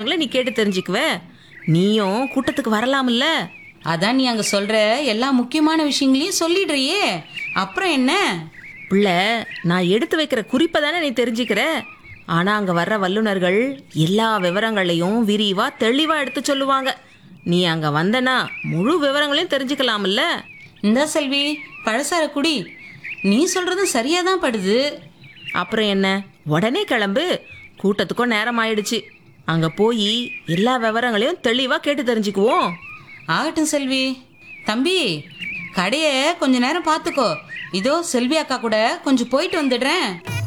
விவரங்களை நீ கேட்டு தெரிஞ்சுக்குவ நீயும் கூட்டத்துக்கு வரலாம்ல அதான் நீ அங்க சொல்ற எல்லா முக்கியமான விஷயங்களையும் சொல்லிடுறியே அப்புறம் என்ன பிள்ளை நான் எடுத்து வைக்கிற குறிப்பை தானே நீ தெரிஞ்சுக்கிற ஆனா அங்க வர்ற வல்லுனர்கள் எல்லா விவரங்களையும் விரிவா தெளிவா எடுத்து சொல்லுவாங்க நீ அங்க வந்தனா முழு விவரங்களையும் தெரிஞ்சுக்கலாம்ல இந்த செல்வி பழசார குடி நீ சொல்றதும் சரியா தான் படுது அப்புறம் என்ன உடனே கிளம்பு கூட்டத்துக்கும் நேரம் ஆயிடுச்சு அங்க போய் எல்லா விவரங்களையும் தெளிவா கேட்டு தெரிஞ்சுக்குவோம் ஆகட்டும் செல்வி தம்பி கடையை கொஞ்ச நேரம் பார்த்துக்கோ இதோ செல்வி அக்கா கூட கொஞ்சம் போயிட்டு வந்துடுறேன்